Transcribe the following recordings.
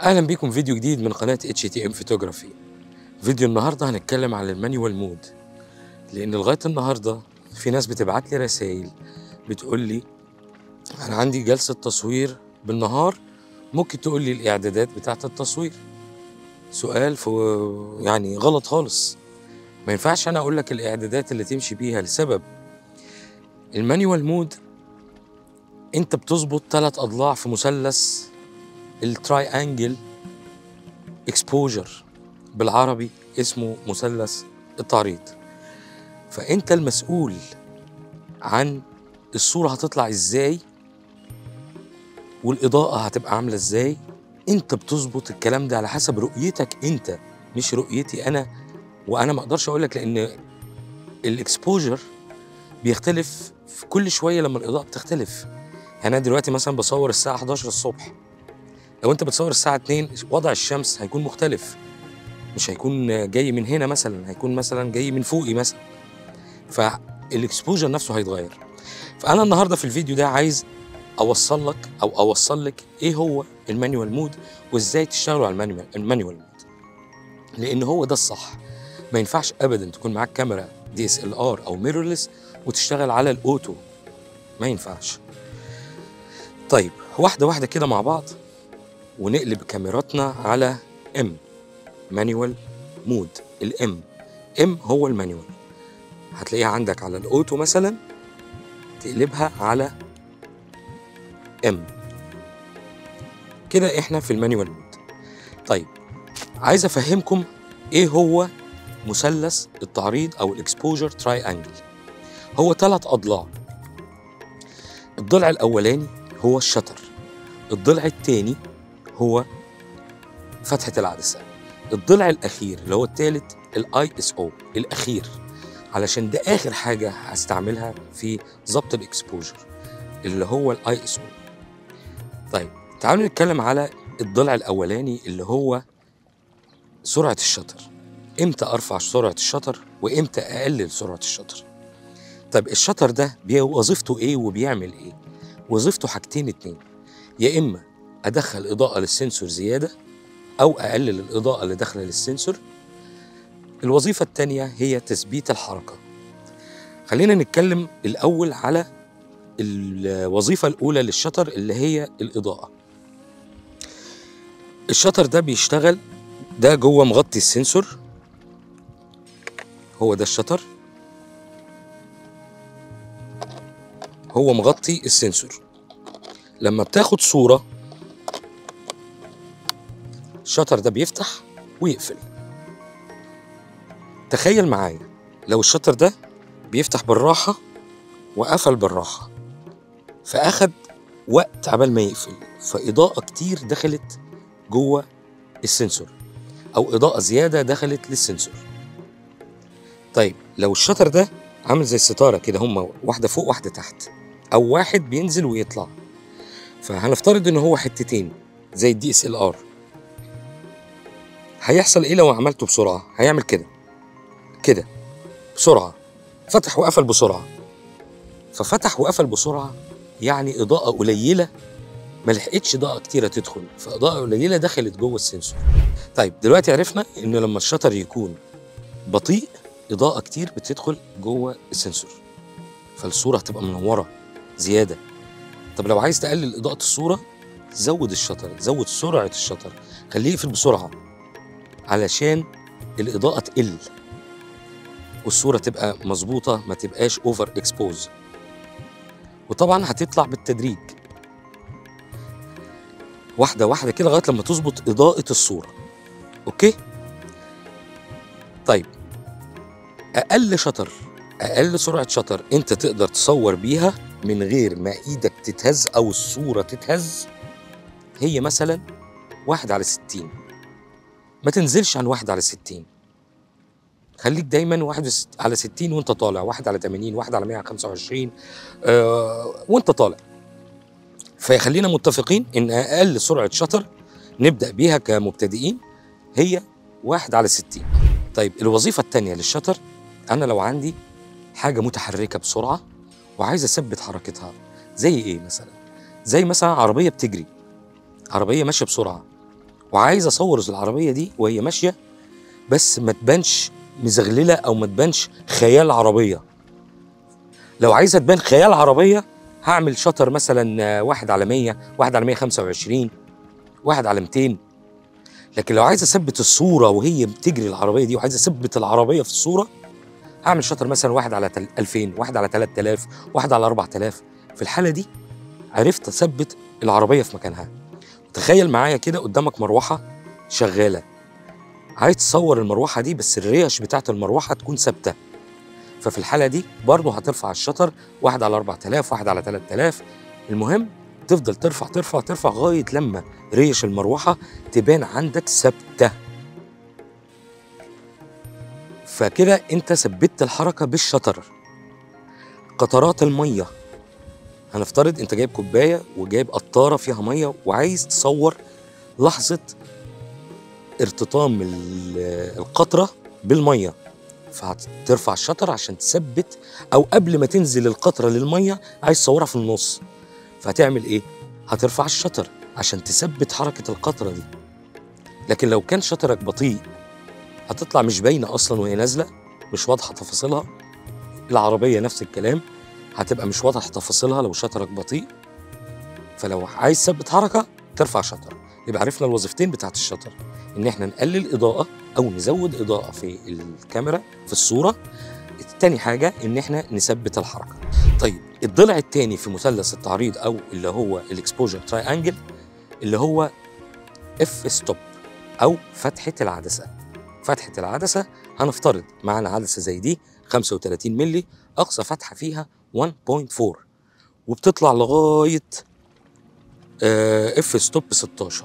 اهلا بيكم فيديو جديد من قناه اتش تي ام فوتوغرافي فيديو النهارده هنتكلم عن المانيوال مود لان لغايه النهارده في ناس بتبعت لي رسائل بتقول لي انا عندي جلسه تصوير بالنهار ممكن تقول لي الاعدادات بتاعه التصوير سؤال في يعني غلط خالص ما ينفعش انا اقول لك الاعدادات اللي تمشي بيها لسبب المانيوال مود انت بتظبط ثلاث اضلاع في مثلث التراي انجل اكسبوجر بالعربي اسمه مثلث التعريض فانت المسؤول عن الصوره هتطلع ازاي والاضاءه هتبقى عامله ازاي انت بتظبط الكلام ده على حسب رؤيتك انت مش رؤيتي انا وانا ما اقدرش اقول لك لان الاكسبوجر بيختلف في كل شويه لما الاضاءه بتختلف يعني انا دلوقتي مثلا بصور الساعه 11 الصبح لو انت بتصور الساعه 2 وضع الشمس هيكون مختلف مش هيكون جاي من هنا مثلا هيكون مثلا جاي من فوقي مثلا فالاكسبوجر نفسه هيتغير فانا النهارده في الفيديو ده عايز اوصل لك او اوصل لك ايه هو المانيوال مود وازاي تشتغلوا على المانيوال المانيوال مود لان هو ده الصح ما ينفعش ابدا تكون معاك كاميرا دي اس ال ار او ميرورلس وتشتغل على الاوتو ما ينفعش طيب واحده واحده كده مع بعض ونقلب كاميراتنا على ام مانيوال مود الام ام هو المانيوال هتلاقيها عندك على الاوتو مثلا تقلبها على ام كده احنا في المانيوال مود طيب عايز افهمكم ايه هو مثلث التعريض او الاكسبوجر تراي انجل هو ثلاث اضلاع الضلع الاولاني هو الشطر الضلع الثاني هو فتحة العدسة الضلع الأخير اللي هو الثالث الاي اس او الأخير علشان ده آخر حاجة هستعملها في ضبط الإكسبوجر اللي هو الاي اس او طيب تعالوا نتكلم على الضلع الأولاني اللي هو سرعة الشطر امتى ارفع سرعة الشطر وامتى اقلل سرعة الشطر طيب الشطر ده وظيفته ايه وبيعمل ايه وظيفته حاجتين اتنين يا اما ادخل اضاءه للسنسور زياده او اقلل الاضاءه اللي داخله للسنسور الوظيفه الثانيه هي تثبيت الحركه خلينا نتكلم الاول على الوظيفه الاولى للشطر اللي هي الاضاءه الشطر ده بيشتغل ده جوه مغطي السنسور هو ده الشطر هو مغطي السنسور لما بتاخد صوره الشطر ده بيفتح ويقفل تخيل معايا لو الشطر ده بيفتح بالراحة وقفل بالراحة فأخد وقت عبال ما يقفل فإضاءة كتير دخلت جوه السنسور أو إضاءة زيادة دخلت للسنسور طيب لو الشطر ده عامل زي الستارة كده هما واحدة فوق واحدة تحت أو واحد بينزل ويطلع فهنفترض إن هو حتتين زي الدي اس ال ار هيحصل ايه لو عملته بسرعه هيعمل كده كده بسرعه فتح وقفل بسرعه ففتح وقفل بسرعه يعني اضاءه قليله ما لحقتش اضاءه كتيره تدخل فاضاءه قليله دخلت جوه السنسور طيب دلوقتي عرفنا ان لما الشطر يكون بطيء اضاءه كتير بتدخل جوه السنسور فالصوره هتبقى منوره زياده طب لو عايز تقلل اضاءه الصوره زود الشطر زود سرعه الشطر خليه يقفل بسرعه علشان الإضاءة تقل والصورة تبقى مظبوطة ما تبقاش اوفر اكسبوز وطبعا هتطلع بالتدريج واحدة واحدة كده لغاية لما تظبط إضاءة الصورة أوكي؟ طيب أقل شطر أقل سرعة شطر أنت تقدر تصور بيها من غير ما إيدك تتهز أو الصورة تتهز هي مثلا واحد على ستين ما تنزلش عن واحد على ستين خليك دايما واحد على ستين وانت طالع واحد على تمانين واحد على مية خمسة وعشرين آه وانت طالع فخلينا متفقين ان اقل سرعة شطر نبدأ بيها كمبتدئين هي واحد على ستين طيب الوظيفة التانية للشطر انا لو عندي حاجة متحركة بسرعة وعايز اثبت حركتها زي ايه مثلا زي مثلا عربية بتجري عربية ماشية بسرعة وعايز اصور العربيه دي وهي ماشيه بس ما تبانش مزغلله او ما تبانش خيال عربيه لو عايزه تبان خيال عربيه هعمل شطر مثلا آه، واحد على 100 واحد على 125 واحد على 200 لكن لو عايز اثبت الصوره وهي بتجري العربيه دي وعايز اثبت العربيه في الصوره هعمل شطر مثلا واحد على تل- 2000 واحد على 3000 واحد على 4000 في الحاله دي عرفت اثبت العربيه في مكانها تخيل معايا كده قدامك مروحه شغاله عايز تصور المروحه دي بس الريش بتاعت المروحه تكون ثابته ففي الحاله دي برضه هترفع الشطر واحد على 4000 واحد على 3000 المهم تفضل ترفع ترفع ترفع لغايه لما ريش المروحه تبان عندك ثابته فكده انت ثبتت الحركه بالشطر قطرات الميه هنفترض انت جايب كوبايه وجايب قطاره فيها ميه وعايز تصور لحظه ارتطام ال- القطره بالميه فهترفع الشطر عشان تثبت او قبل ما تنزل القطره للميه عايز تصورها في النص فهتعمل ايه هترفع الشطر عشان تثبت حركه القطره دي لكن لو كان شطرك بطيء هتطلع مش باينه اصلا وهي نازله مش واضحه تفاصيلها العربيه نفس الكلام هتبقى مش واضح تفاصيلها لو شطرك بطيء فلو عايز تثبت حركه ترفع شطر يبقى عرفنا الوظيفتين بتاعت الشطر ان احنا نقلل اضاءه او نزود اضاءه في الكاميرا في الصوره تاني حاجه ان احنا نثبت الحركه طيب الضلع الثاني في مثلث التعريض او اللي هو الاكسبوجر تراي انجل اللي هو اف ستوب او فتحه العدسه فتحه العدسه هنفترض معانا عدسه زي دي 35 مللي اقصى فتحه فيها 1.4 وبتطلع لغايه اف ستوب 16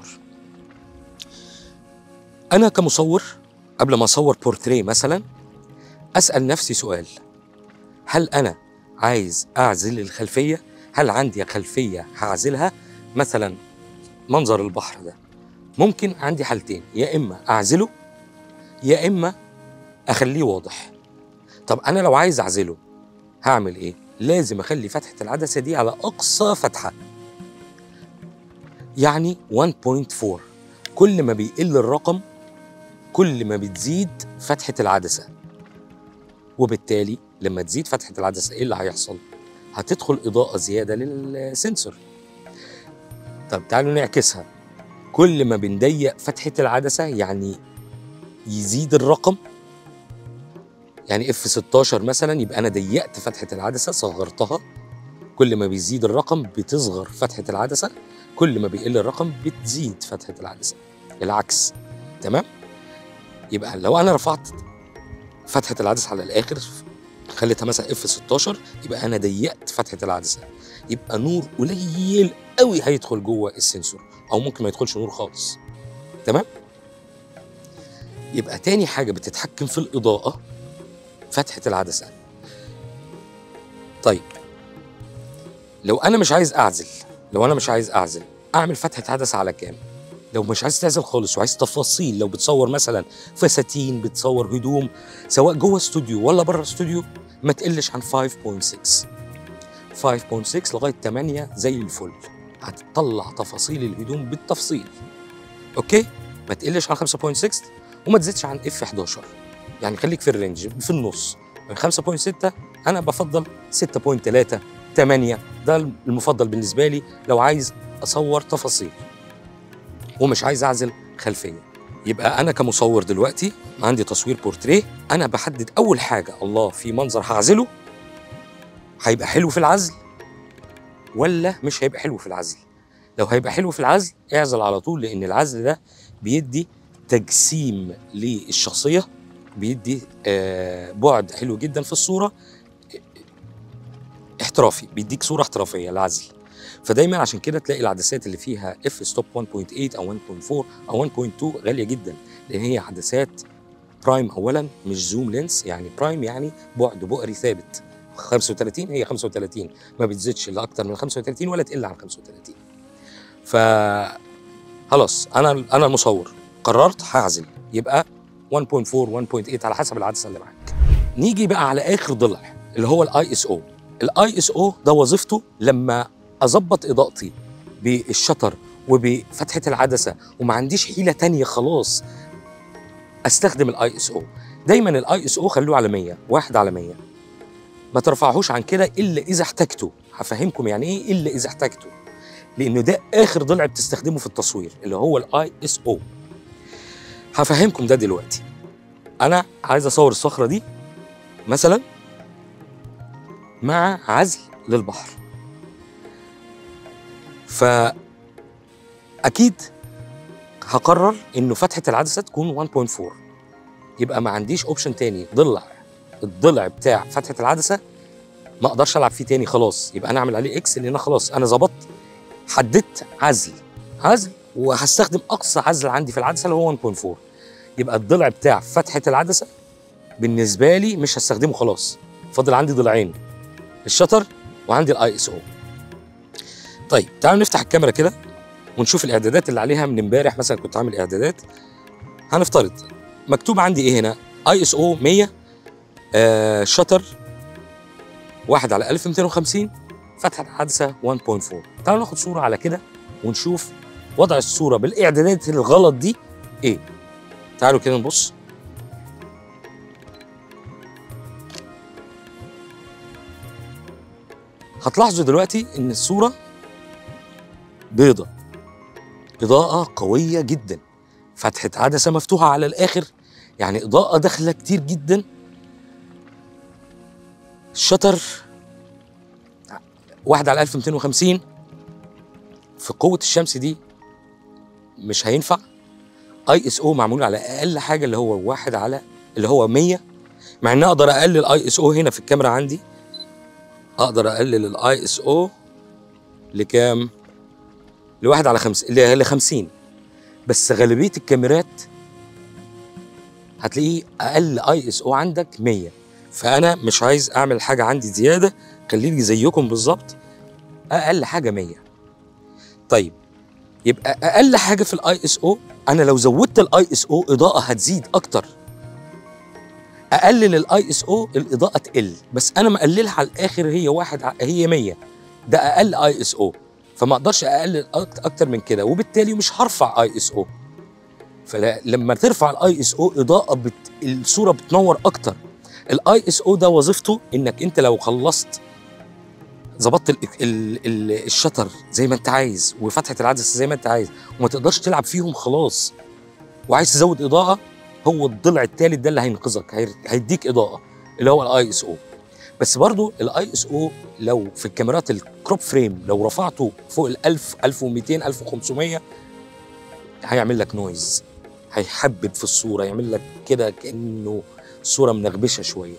انا كمصور قبل ما اصور بورتريه مثلا اسال نفسي سؤال هل انا عايز اعزل الخلفيه هل عندي خلفيه هعزلها مثلا منظر البحر ده ممكن عندي حالتين يا اما اعزله يا اما اخليه واضح طب انا لو عايز اعزله هعمل ايه لازم اخلي فتحه العدسه دي على اقصى فتحه يعني 1.4 كل ما بيقل الرقم كل ما بتزيد فتحه العدسه وبالتالي لما تزيد فتحه العدسه ايه اللي هيحصل هتدخل اضاءه زياده للسنسور طب تعالوا نعكسها كل ما بنضيق فتحه العدسه يعني يزيد الرقم يعني اف 16 مثلا يبقى انا ضيقت فتحه العدسه صغرتها كل ما بيزيد الرقم بتصغر فتحه العدسه كل ما بيقل الرقم بتزيد فتحه العدسه العكس تمام يبقى لو انا رفعت فتحه العدسه على الاخر خليتها مثلا اف 16 يبقى انا ضيقت فتحه العدسه يبقى نور قليل قوي هيدخل جوه السنسور او ممكن ما يدخلش نور خالص تمام يبقى تاني حاجه بتتحكم في الاضاءه فتحه العدسه طيب لو انا مش عايز اعزل لو انا مش عايز اعزل اعمل فتحه عدسه على كام لو مش عايز تعزل خالص وعايز تفاصيل لو بتصور مثلا فساتين بتصور هدوم سواء جوه استوديو ولا بره استوديو ما تقلش عن 5.6 5.6 لغايه 8 زي الفل هتطلع تفاصيل الهدوم بالتفصيل اوكي ما تقلش عن 5.6 وما تزيدش عن اف 11 يعني خليك في الرينج في النص من 5.6 انا بفضل 6.3 8 ده المفضل بالنسبه لي لو عايز اصور تفاصيل ومش عايز اعزل خلفيه يبقى انا كمصور دلوقتي عندي تصوير بورتريه انا بحدد اول حاجه الله في منظر هعزله هيبقى حلو في العزل ولا مش هيبقى حلو في العزل لو هيبقى حلو في العزل اعزل على طول لان العزل ده بيدي تجسيم للشخصيه بيدي آه بعد حلو جدا في الصوره احترافي بيديك صوره احترافيه العزل فدايما عشان كده تلاقي العدسات اللي فيها اف ستوب 1.8 او 1.4 او 1.2 غاليه جدا لان هي عدسات برايم اولا مش زوم لينس يعني برايم يعني بعد بؤري ثابت 35 هي 35 ما بتزيدش الا اكتر من 35 ولا تقل عن 35 ف خلاص انا انا المصور قررت هعزل يبقى 1.4 1.8 على حسب العدسه اللي معاك نيجي بقى على اخر ضلع اللي هو الاي اس او الاي اس او ده وظيفته لما اظبط اضاءتي بالشطر وبفتحه العدسه وما عنديش حيله تانية خلاص استخدم الاي اس او دايما الاي اس او خلوه على 100 واحد على 100 ما ترفعهوش عن كده الا اذا احتجته هفهمكم يعني ايه الا اذا احتجته لانه ده اخر ضلع بتستخدمه في التصوير اللي هو الاي اس او هفهمكم ده دلوقتي انا عايز اصور الصخره دي مثلا مع عزل للبحر ف اكيد هقرر انه فتحه العدسه تكون 1.4 يبقى ما عنديش اوبشن تاني ضلع الضلع بتاع فتحه العدسه ما اقدرش العب فيه تاني خلاص يبقى انا اعمل عليه اكس لان أنا خلاص انا ظبطت حددت عزل عزل وهستخدم اقصى عزل عندي في العدسه اللي هو 1.4 يبقى الضلع بتاع فتحه العدسه بالنسبه لي مش هستخدمه خلاص فاضل عندي ضلعين الشطر وعندي الاي اس او طيب تعالوا نفتح الكاميرا كده ونشوف الاعدادات اللي عليها من امبارح مثلا كنت عامل اعدادات هنفترض مكتوب عندي ايه هنا اي اس او 100 آه شطر 1 على 1250 فتحه العدسه 1.4 تعالوا ناخد صوره على كده ونشوف وضع الصوره بالاعدادات الغلط دي ايه تعالوا كده نبص هتلاحظوا دلوقتي ان الصوره بيضة إضاءة قوية جدا فتحة عدسة مفتوحة على الآخر يعني إضاءة داخلة كتير جدا الشطر واحد على 1250 في قوة الشمس دي مش هينفع اي اس او معمول على اقل حاجة اللي هو واحد على اللي هو 100 مع ان اقدر اقلل اي اس او هنا في الكاميرا عندي اقدر اقلل الاي اس او لكام؟ لواحد على خمس ل 50 بس غالبيه الكاميرات هتلاقيه اقل اي اس او عندك 100 فانا مش عايز اعمل حاجه عندي زياده خليني زيكم بالظبط اقل حاجه 100 طيب يبقى اقل حاجه في الاي اس او انا لو زودت الاي اس او اضاءه هتزيد اكتر اقلل الاي اس او الاضاءه تقل بس انا مقللها على الاخر هي واحد ع- هي 100 ده اقل اي اس او فما اقدرش اقلل أك- اكتر من كده وبالتالي مش هرفع اي اس او فلما ترفع الاي اس او اضاءه بت... الصوره بتنور اكتر الاي اس او ده وظيفته انك انت لو خلصت ظبطت ال... ال... ال... الشطر زي ما انت عايز وفتحه العدسه زي ما انت عايز وما تقدرش تلعب فيهم خلاص وعايز تزود اضاءه هو الضلع الثالث ده اللي هينقذك هي- هيديك اضاءه اللي هو الاي اس او بس برضو الاي اس او لو في الكاميرات الكروب فريم لو رفعته فوق ال 1000 1200 1500 هيعمل لك نويز هيحبب في الصوره يعمل لك كده كانه صوره منغبشه شويه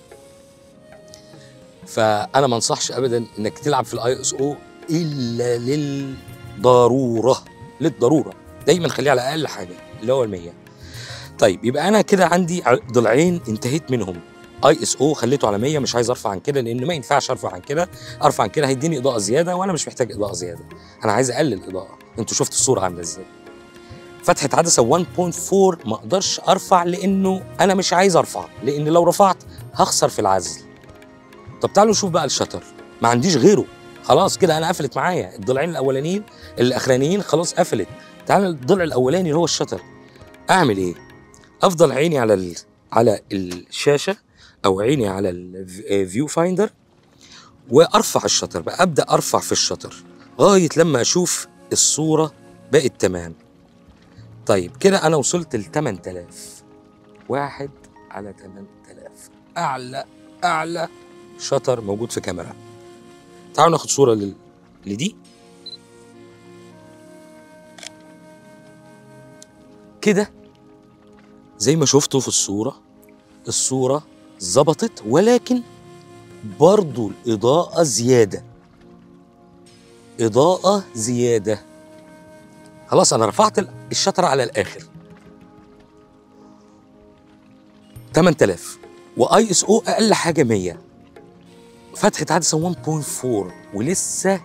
فانا ما انصحش ابدا انك تلعب في الاي اس او الا للضروره للضروره دايما خليه على اقل حاجه اللي هو ال 100 طيب يبقى انا كده عندي ع- ضلعين انتهيت منهم اي اس او خليته على 100 مش عايز ارفع عن كده لان ما ينفعش ارفع عن كده ارفع عن كده هيديني اضاءه زياده وانا مش محتاج اضاءه زياده انا عايز اقلل اضاءه انتوا شفتوا الصوره عامله ازاي فتحه عدسه 1.4 ما اقدرش ارفع لانه انا مش عايز ارفع لان لو رفعت هخسر في العزل طب تعالوا نشوف بقى الشطر ما عنديش غيره خلاص كده انا قفلت معايا الضلعين الاولانيين الاخرانيين خلاص قفلت تعال الضلع الاولاني اللي هو الشطر اعمل ايه افضل عيني على ال... على الشاشه او عيني على الفيو فايندر وارفع الشطر بقى ابدا ارفع في الشطر لغايه لما اشوف الصوره بقت تمام طيب كده انا وصلت ل 8000 واحد على 8000 اعلى اعلى شطر موجود في كاميرا تعالوا ناخد صوره لل... لدي كده زي ما شفتوا في الصوره الصوره ظبطت ولكن برضو الإضاءة زيادة إضاءة زيادة خلاص أنا رفعت ال- الشطر على الآخر 8000 واي اس او اقل حاجه 100 فتحه عدسه 1.4 ولسه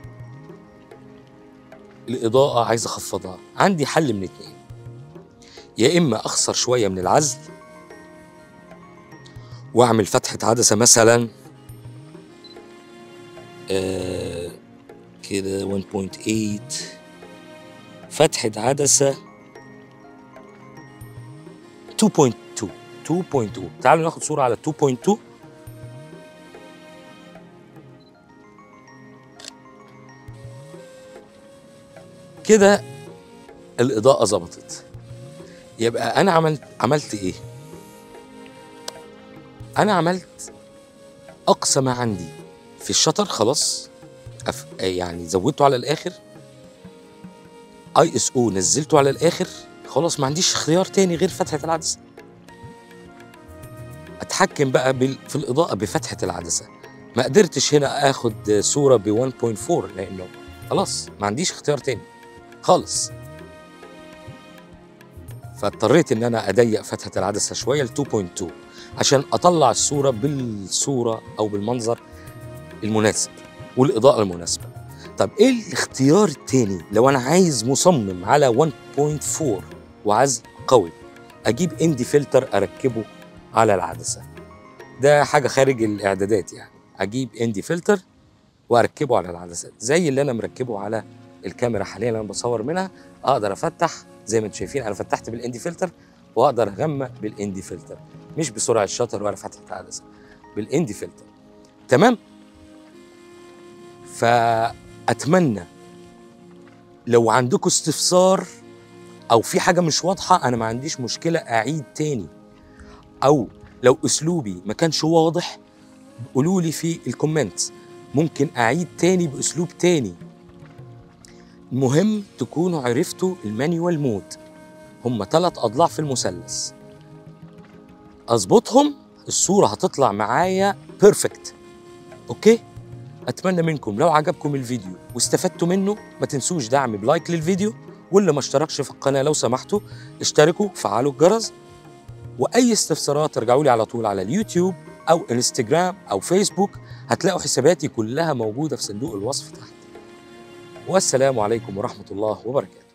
الاضاءه عايز اخفضها عندي حل من اتنين يا اما اخسر شويه من العزل واعمل فتحه عدسه مثلا آه كده 1.8 فتحة عدسة 2.2 2.2 تعالوا ناخد صورة على 2.2 كده الإضاءة ظبطت يبقى أنا عملت عملت إيه؟ أنا عملت أقصى ما عندي في الشطر خلاص أف... يعني زودته على الآخر اي اس او نزلته على الاخر خلاص ما عنديش اختيار تاني غير فتحه العدسه اتحكم بقى بال... في الاضاءه بفتحه العدسه ما قدرتش هنا اخد صوره ب 1.4 لانه خلاص ما عنديش اختيار تاني خالص فاضطريت ان انا اضيق فتحه العدسه شويه ل 2.2 عشان اطلع الصوره بالصوره او بالمنظر المناسب والاضاءه المناسبه طب ايه الاختيار التاني لو انا عايز مصمم على 1.4 وعزل قوي اجيب اندي فلتر اركبه على العدسه ده حاجه خارج الاعدادات يعني اجيب اندي فلتر واركبه على العدسه زي اللي انا مركبه على الكاميرا حاليا اللي انا بصور منها اقدر افتح زي ما انتم شايفين انا فتحت بالاندي فلتر واقدر اغمق بالاندي فلتر مش بسرعه الشطر ولا فتحه العدسه بالاندي فلتر تمام فاتمنى لو عندكم استفسار او في حاجه مش واضحه انا ما عنديش مشكله اعيد تاني او لو اسلوبي ما كانش واضح قولوا لي في الكومنت ممكن اعيد تاني باسلوب تاني المهم تكونوا عرفتوا المانيوال مود هم ثلاث اضلاع في المثلث اظبطهم الصوره هتطلع معايا بيرفكت اوكي اتمنى منكم لو عجبكم الفيديو واستفدتوا منه ما تنسوش دعم بلايك للفيديو واللي ما اشتركش في القناه لو سمحتوا اشتركوا فعلوا الجرس واي استفسارات ارجعوا لي على طول على اليوتيوب او انستجرام او فيسبوك هتلاقوا حساباتي كلها موجوده في صندوق الوصف تحت والسلام عليكم ورحمه الله وبركاته